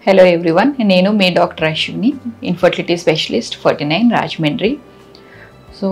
hello everyone నేను మీ doctor Ashwini infertility specialist forty nine Rajahmundry so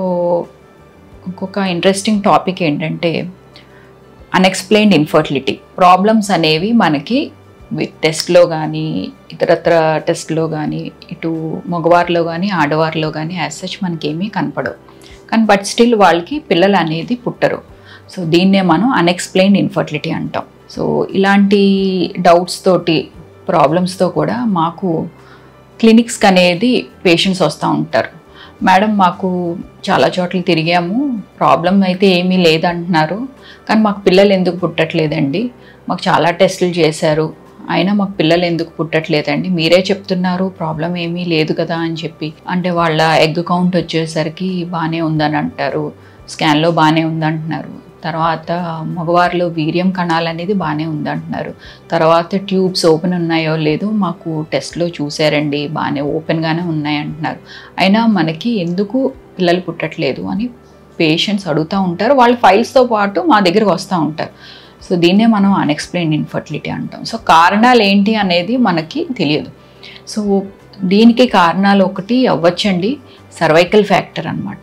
ఇంకొక ఇంట్రెస్టింగ్ టాపిక్ ఏంటంటే అన్ఎక్స్ప్లెయిన్డ్ ఇన్ఫర్టిలిటీ ప్రాబ్లమ్స్ అనేవి మనకి టెస్ట్లో కానీ ఇతరత్ర టెస్ట్లో కానీ ఇటు మగవారిలో కానీ ఆడవారిలో కానీ యాజ్ సచ్ మనకేమీ కనపడవు కానీ బట్ స్టిల్ వాళ్ళకి పిల్లలు అనేది పుట్టరు సో దీన్నే మనం అన్ఎక్స్ప్లెయిన్డ్ ఇన్ఫర్టిలిటీ అంటాం సో ఇలాంటి డౌట్స్ తోటి ప్రాబ్లమ్స్తో కూడా మాకు క్లినిక్స్కి అనేది పేషెంట్స్ వస్తూ ఉంటారు మేడం మాకు చాలా చోట్ల తిరిగాము ప్రాబ్లం అయితే ఏమీ లేదంటున్నారు కానీ మాకు పిల్లలు ఎందుకు పుట్టట్లేదండి మాకు చాలా టెస్టులు చేశారు అయినా మాకు పిల్లలు ఎందుకు పుట్టట్లేదండి మీరే చెప్తున్నారు ప్రాబ్లం ఏమీ లేదు కదా అని చెప్పి అంటే వాళ్ళ ఎగ్ కౌంట్ వచ్చేసరికి బాగానే ఉందని అంటారు స్కాన్లో బాగానే ఉందంటున్నారు తర్వాత మగవారిలో వీర్యం కణాలు అనేది బాగానే ఉందంటున్నారు తర్వాత ట్యూబ్స్ ఓపెన్ ఉన్నాయో లేదో మాకు టెస్ట్లో చూసారండి బాగానే ఓపెన్గానే ఉన్నాయి అంటున్నారు అయినా మనకి ఎందుకు పిల్లలు పుట్టట్లేదు అని పేషెంట్స్ అడుగుతూ ఉంటారు వాళ్ళ ఫైల్స్తో పాటు మా దగ్గరికి వస్తూ ఉంటారు సో దీన్నే మనం అన్ఎక్స్ప్లెయిన్ ఇన్ఫర్టిలిటీ అంటాం సో కారణాలు ఏంటి అనేది మనకి తెలియదు సో దీనికి కారణాలు ఒకటి అవ్వచ్చండి సర్వైకల్ ఫ్యాక్టర్ అనమాట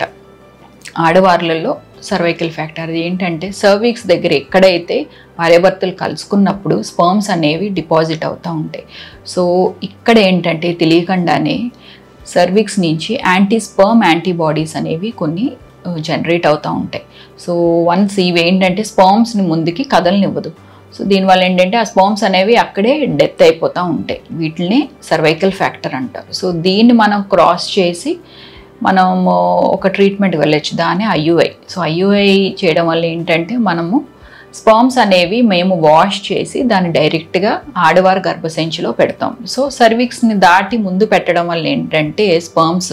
ఆడవార్లలో సర్వైకల్ ఫ్యాక్టర్ అది ఏంటంటే సర్వీక్స్ దగ్గర ఎక్కడైతే భార్యాభర్తలు కలుసుకున్నప్పుడు స్పర్మ్స్ అనేవి డిపాజిట్ అవుతూ ఉంటాయి సో ఇక్కడ ఏంటంటే తెలియకుండానే సర్వీక్స్ నుంచి యాంటీ స్పర్మ్ యాంటీబాడీస్ అనేవి కొన్ని జనరేట్ అవుతూ ఉంటాయి సో వన్స్ ఇవి ఏంటంటే స్పర్మ్స్ని ముందుకి కదలనివ్వదు సో దీనివల్ల ఏంటంటే ఆ స్పర్మ్స్ అనేవి అక్కడే డెత్ అయిపోతూ ఉంటాయి వీటిని సర్వైకల్ ఫ్యాక్టర్ అంటారు సో దీన్ని మనం క్రాస్ చేసి మనము ఒక ట్రీట్మెంట్ వెళ్ళొచ్చు దాన్ని ఐయుఐ సో ఐయుఐ చేయడం వల్ల ఏంటంటే మనము స్పర్మ్స్ అనేవి మేము వాష్ చేసి దాన్ని డైరెక్ట్గా ఆడవారి గర్భసంచిలో పెడతాం సో సర్విక్స్ని దాటి ముందు పెట్టడం వల్ల ఏంటంటే స్పర్మ్స్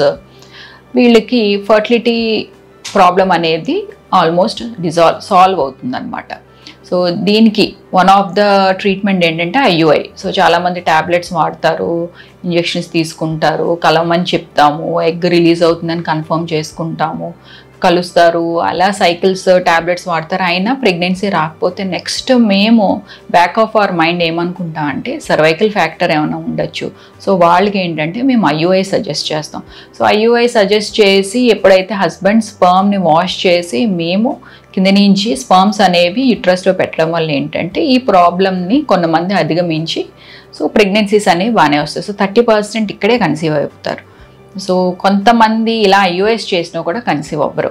వీళ్ళకి ఫర్టిలిటీ ప్రాబ్లం అనేది ఆల్మోస్ట్ డిజాల్వ్ సాల్వ్ అవుతుందన్నమాట సో దీనికి వన్ ఆఫ్ ద ట్రీట్మెంట్ ఏంటంటే ఐయుఐ సో చాలామంది ట్యాబ్లెట్స్ వాడతారు ఇంజెక్షన్స్ తీసుకుంటారు కలవమని చెప్తాము ఎగ్ రిలీజ్ అవుతుందని కన్ఫర్మ్ చేసుకుంటాము కలుస్తారు అలా సైకిల్స్ ట్యాబ్లెట్స్ వాడతారు అయినా ప్రెగ్నెన్సీ రాకపోతే నెక్స్ట్ మేము బ్యాక్ ఆఫ్ అవర్ మైండ్ ఏమనుకుంటాం అంటే సర్వైకల్ ఫ్యాక్టర్ ఏమైనా ఉండొచ్చు సో వాళ్ళకి ఏంటంటే మేము ఐయుఐ సజెస్ట్ చేస్తాం సో ఐయుఐ సజెస్ట్ చేసి ఎప్పుడైతే హస్బెండ్ స్పర్మ్ని వాష్ చేసి మేము కింద నుంచి స్పర్మ్స్ అనేవి యుట్రస్లో పెట్టడం వల్ల ఏంటంటే ఈ ప్రాబ్లమ్ని కొంతమంది అధిగమించి సో ప్రెగ్నెన్సీస్ అనేవి బాగానే వస్తాయి సో థర్టీ పర్సెంట్ ఇక్కడే కన్సీవ్ అవుతారు సో కొంతమంది ఇలా ఐఓఎస్ చేసినా కూడా కన్సీవ్ అవ్వరు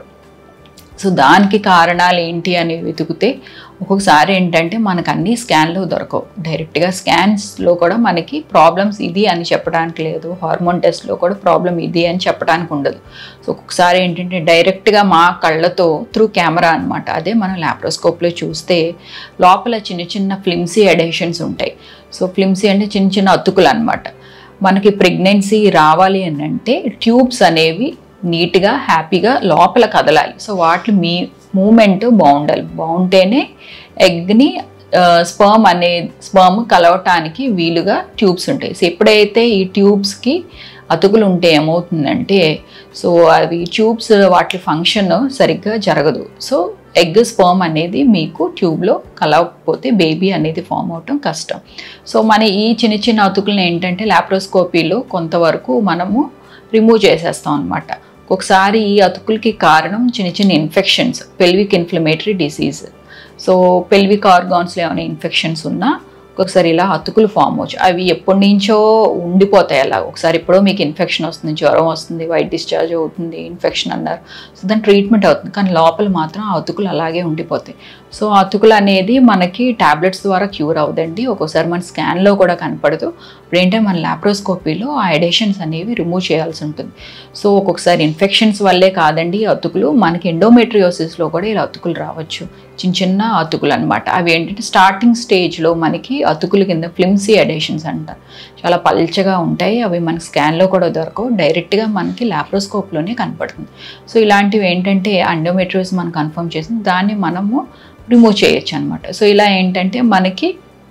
సో దానికి కారణాలు ఏంటి అని వెతికితే ఒక్కొక్కసారి ఏంటంటే మనకు అన్ని స్కాన్లు దొరకవు డైరెక్ట్గా స్కాన్స్లో కూడా మనకి ప్రాబ్లమ్స్ ఇది అని చెప్పడానికి లేదు హార్మోన్ టెస్ట్లో కూడా ప్రాబ్లం ఇది అని చెప్పడానికి ఉండదు సో ఒక్కొక్కసారి ఏంటంటే డైరెక్ట్గా మా కళ్ళతో త్రూ కెమెరా అనమాట అదే మనం ల్యాప్రోస్కోప్లో చూస్తే లోపల చిన్న చిన్న ఫ్లిమ్సీ అడేషన్స్ ఉంటాయి సో ఫ్లిమ్సీ అంటే చిన్న చిన్న అతుకులు అనమాట మనకి ప్రెగ్నెన్సీ రావాలి అని అంటే ట్యూబ్స్ అనేవి నీట్గా హ్యాపీగా లోపల కదలాలి సో వాటి మీ మూమెంట్ బాగుండాలి బాగుంటేనే ఎగ్ని స్పర్మ్ అనే స్పర్మ్ కలవటానికి వీలుగా ట్యూబ్స్ ఉంటాయి సో ఎప్పుడైతే ఈ ట్యూబ్స్కి అతుకులు ఉంటే ఏమవుతుందంటే సో అవి ట్యూబ్స్ వాటి ఫంక్షన్ సరిగ్గా జరగదు సో ఎగ్ స్పర్మ్ అనేది మీకు ట్యూబ్లో కలవకపోతే బేబీ అనేది ఫామ్ అవటం కష్టం సో మన ఈ చిన్న చిన్న అతుకులను ఏంటంటే లాప్రోస్కోపీలో కొంతవరకు మనము రిమూవ్ చేసేస్తాం అనమాట ఒకసారి ఈ అతుకులకి కారణం చిన్న చిన్న infections pelvic inflammatory disease so pelvic ఆర్గాన్స్లో ఏమైనా ఇన్ఫెక్షన్స్ ఉన్నా ఒక్కొక్కసారి ఇలా అతుకులు ఫామ్ అవచ్చు అవి ఎప్పటి నుంచో ఉండిపోతాయి అలా ఒకసారి ఎప్పుడో మీకు ఇన్ఫెక్షన్ వస్తుంది జ్వరం వస్తుంది వైట్ డిశ్చార్జ్ అవుతుంది ఇన్ఫెక్షన్ అన్నారు సో దాని ట్రీట్మెంట్ అవుతుంది కానీ లోపల మాత్రం ఆ అతుకులు అలాగే ఉండిపోతాయి సో ఆ అతుకులు అనేది మనకి ట్యాబ్లెట్స్ ద్వారా క్యూర్ అవుదండి ఒక్కోసారి మన స్కాన్లో కూడా కనపడదు ఏంటంటే మన ల్యాప్రోస్కోపీలో ఆ ఎడేషన్స్ అనేవి రిమూవ్ చేయాల్సి ఉంటుంది సో ఒక్కొక్కసారి ఇన్ఫెక్షన్స్ వల్లే కాదండి ఈ అతుకులు మనకి ఎండోమెట్రియోసిస్లో కూడా ఇలా అతుకులు రావచ్చు చిన్న చిన్న అతుకులు అనమాట అవి ఏంటంటే స్టార్టింగ్ స్టేజ్లో మనకి అతుకుల కింద ఫ్లిమ్సీ అడేషన్స్ అంటారు చాలా పల్చగా ఉంటాయి అవి మన స్కాన్లో కూడా దొరకవు డైరెక్ట్గా మనకి ల్యాప్రోస్కోప్లోనే కనపడుతుంది సో ఇలాంటివి ఏంటంటే అండోమెట్రియోస్ మనం కన్ఫర్మ్ చేసింది దాన్ని మనము రిమూవ్ చేయొచ్చు అనమాట సో ఇలా ఏంటంటే మనకి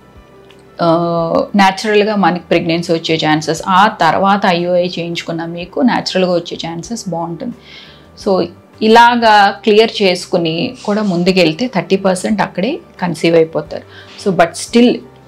న్యాచురల్గా మనకి ప్రెగ్నెన్సీ వచ్చే ఛాన్సెస్ ఆ తర్వాత ఐఓఐ చేయించుకున్న మీకు న్యాచురల్గా వచ్చే ఛాన్సెస్ బాగుంటుంది సో ఇలాగా క్లియర్ చేసుకుని కూడా ముందుకెళ్తే థర్టీ పర్సెంట్ అక్కడే కన్సీవ్ అయిపోతారు సో బట్ స్టిల్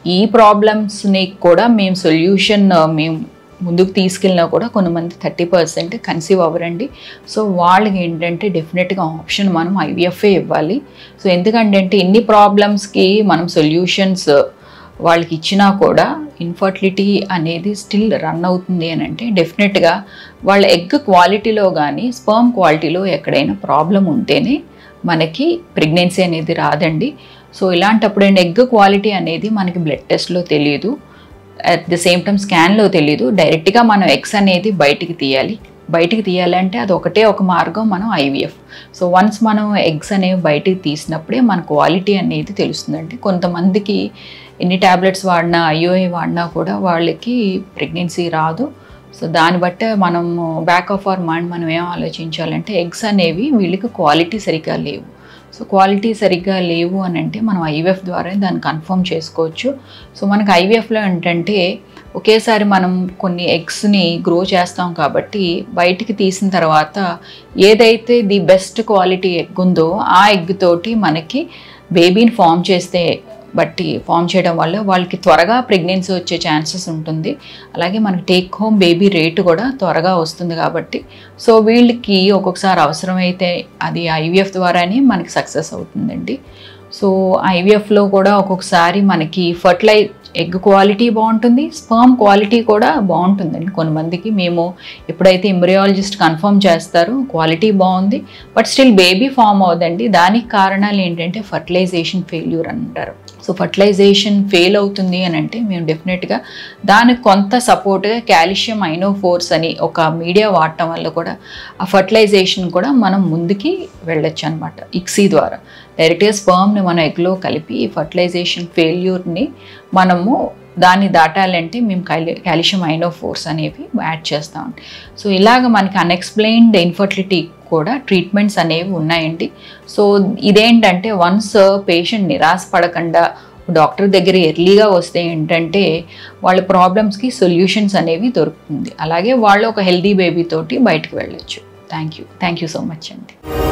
ఈ ప్రాబ్లమ్స్ని కూడా మేము సొల్యూషన్ మేము ముందుకు తీసుకెళ్ళినా కూడా కొంతమంది థర్టీ పర్సెంట్ కన్సీవ్ అవ్వరండి సో వాళ్ళకి ఏంటంటే డెఫినెట్గా ఆప్షన్ మనం ఐవీఎఫ్ఏ ఇవ్వాలి సో ఎందుకంటే ఇన్ని ప్రాబ్లమ్స్కి మనం సొల్యూషన్స్ వాళ్ళకి ఇచ్చినా కూడా ఇన్ఫర్టిలిటీ అనేది స్టిల్ రన్ అవుతుంది అని అంటే డెఫినెట్గా వాళ్ళ ఎగ్ క్వాలిటీలో కానీ స్పర్మ్ క్వాలిటీలో ఎక్కడైనా ప్రాబ్లం ఉంటేనే మనకి ప్రెగ్నెన్సీ అనేది రాదండి సో ఇలాంటప్పుడు అండి ఎగ్ క్వాలిటీ అనేది మనకి బ్లడ్ టెస్ట్లో తెలియదు అట్ ద సేమ్ టైం స్కాన్లో తెలియదు డైరెక్ట్గా మనం ఎగ్స్ అనేది బయటికి తీయాలి బయటికి తీయాలంటే అది ఒకటే ఒక మార్గం మనం ఐవీఎఫ్ సో వన్స్ మనం ఎగ్స్ అనేవి బయటికి తీసినప్పుడే మన క్వాలిటీ అనేది తెలుస్తుందండి కొంతమందికి ఎన్ని ట్యాబ్లెట్స్ వాడినా ఐఓఐ వాడినా కూడా వాళ్ళకి ప్రెగ్నెన్సీ రాదు సో దాన్ని బట్టే మనం బ్యాక్ ఆఫ్ అవర్ మైండ్ మనం ఏం ఆలోచించాలంటే ఎగ్స్ అనేవి వీళ్ళకి క్వాలిటీ సరిగ్గా లేవు సో క్వాలిటీ సరిగ్గా లేవు అని అంటే మనం ఐవీఎఫ్ ద్వారా దాన్ని కన్ఫర్మ్ చేసుకోవచ్చు సో మనకు ఐవీఎఫ్లో ఏంటంటే ఒకేసారి మనం కొన్ని ఎగ్స్ని గ్రో చేస్తాం కాబట్టి బయటికి తీసిన తర్వాత ఏదైతే ది బెస్ట్ క్వాలిటీ ఎగ్ ఉందో ఆ ఎగ్ తోటి మనకి బేబీని ఫామ్ చేస్తే బట్టి ఫామ్ చేయడం వల్ల వాళ్ళకి త్వరగా ప్రెగ్నెన్సీ వచ్చే ఛాన్సెస్ ఉంటుంది అలాగే మనకి టేక్ హోమ్ బేబీ రేటు కూడా త్వరగా వస్తుంది కాబట్టి సో వీళ్ళకి ఒక్కొక్కసారి అవసరమైతే అది ఐవీఎఫ్ ద్వారానే మనకి సక్సెస్ అవుతుందండి సో ఐవీఎఫ్లో కూడా ఒక్కొక్కసారి మనకి ఫర్టిలై ఎగ్ క్వాలిటీ బాగుంటుంది స్పర్మ్ క్వాలిటీ కూడా బాగుంటుందండి కొంతమందికి మేము ఎప్పుడైతే ఎంబ్రియాలజిస్ట్ కన్ఫర్మ్ చేస్తారో క్వాలిటీ బాగుంది బట్ స్టిల్ బేబీ ఫామ్ అవుదండి దానికి కారణాలు ఏంటంటే ఫర్టిలైజేషన్ ఫెయిల్యూర్ అంటారు సో ఫర్టిలైజేషన్ ఫెయిల్ అవుతుంది అని అంటే మేము డెఫినెట్గా దానికి కొంత సపోర్ట్గా కాల్షియం ఐనో ఫోర్స్ అని ఒక మీడియా వాడటం వల్ల కూడా ఆ ఫర్టిలైజేషన్ కూడా మనం ముందుకి వెళ్ళొచ్చు అనమాట ఇక్సీ ద్వారా డైరెక్ట్గా స్పర్మ్ని మనం ఎగ్లో కలిపి ఈ ఫర్టిలైజేషన్ ఫెయిల్యూర్ని మనము దాన్ని దాటాలంటే మేము కాలి కాల్షియం ఐనో ఫోర్స్ అనేవి యాడ్ చేస్తాం సో ఇలాగ మనకి అన్ఎక్స్ప్లెయిన్డ్ ఇన్ఫర్టిలిటీ కూడా ట్రీట్మెంట్స్ అనేవి ఉన్నాయండి సో ఇదేంటంటే వన్స్ పేషెంట్ నిరాశపడకుండా డాక్టర్ దగ్గర ఎర్లీగా వస్తే ఏంటంటే వాళ్ళ ప్రాబ్లమ్స్కి సొల్యూషన్స్ అనేవి దొరుకుతుంది అలాగే వాళ్ళు ఒక హెల్దీ బేబీ తోటి బయటకు వెళ్ళొచ్చు thank you thank you so much అండి